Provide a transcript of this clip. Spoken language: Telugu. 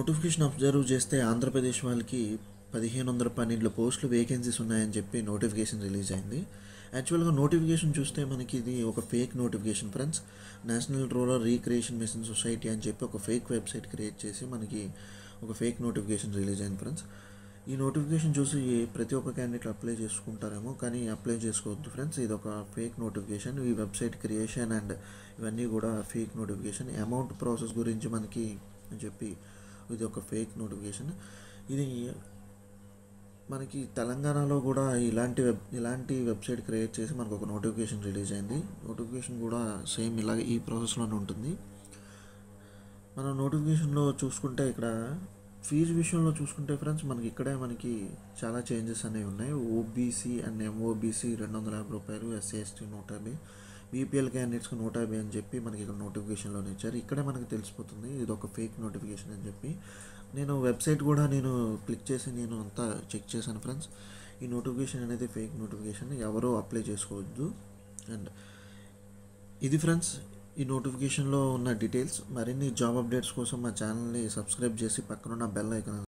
నోటిఫికేషన్ అబ్జర్వ్ చేస్తే ఆంధ్రప్రదేశ్ వాళ్ళకి పదిహేను వందల పన్నెండు పోస్టులు వేకెన్సీస్ ఉన్నాయని చెప్పి నోటిఫికేషన్ రిలీజ్ అయింది యాక్చువల్గా నోటిఫికేషన్ చూస్తే మనకి ఇది ఒక fake notification friends national rural recreation mission society అని చెప్పి ఒక ఫేక్ వెబ్సైట్ క్రియేట్ చేసి మనకి ఒక ఫేక్ నోటిఫికేషన్ రిలీజ్ అయింది ఫ్రెండ్స్ ఈ నోటిఫికేషన్ చూసి ప్రతి ఒక్క క్యాండిడేట్ అప్లై చేసుకుంటారేమో కానీ అప్లై చేసుకోవద్దు ఫ్రెండ్స్ ఇది ఒక ఫేక్ నోటిఫికేషన్ ఈ వెబ్సైట్ క్రియేషన్ అండ్ ఇవన్నీ కూడా ఫేక్ నోటిఫికేషన్ అమౌంట్ ప్రాసెస్ గురించి మనకి అని చెప్పి ఇది ఒక ఫేక్ నోటిఫికేషన్ ఇది మనకి తెలంగాణలో కూడా ఇలాంటి వెబ్ ఇలాంటి వెబ్సైట్ క్రియేట్ చేసి మనకు ఒక నోటిఫికేషన్ రిలీజ్ అయింది నోటిఫికేషన్ కూడా సేమ్ ఇలాగే ఈ ప్రాసెస్లోనే ఉంటుంది మనం నోటిఫికేషన్లో చూసుకుంటే ఇక్కడ ఫీజు విషయంలో చూసుకుంటే ఫ్రెండ్స్ మనకి ఇక్కడే మనకి చాలా చేంజెస్ అనేవి ఉన్నాయి ఓబీసీ అండ్ ఎంఓబీసీ రెండు వందల యాభై రూపాయలు ఎస్సీ ఎస్టీ నూట యాభై బీపీఎల్ క్యాండిడేట్స్కి నూట యాభై అని చెప్పి మనకి ఇక్కడ నోటిఫికేషన్లోనే ఇచ్చారు ఇక్కడే మనకి తెలిసిపోతుంది ఇది ఒక ఫేక్ నోటిఫికేషన్ అని చెప్పి నేను వెబ్సైట్ కూడా నేను క్లిక్ చేసి నేను అంతా చెక్ చేశాను ఫ్రెండ్స్ ఈ నోటిఫికేషన్ అనేది ఫేక్ నోటిఫికేషన్ ఎవరో అప్లై చేసుకోవద్దు అండ్ ఇది ఫ్రెండ్స్ ఈ నోటిఫికేషన్లో ఉన్న డీటెయిల్స్ మరిన్ని జాబ్ అప్డేట్స్ కోసం మా ఛానల్ని సబ్స్క్రైబ్ చేసి పక్కనున్న బెల్ ఐకాన్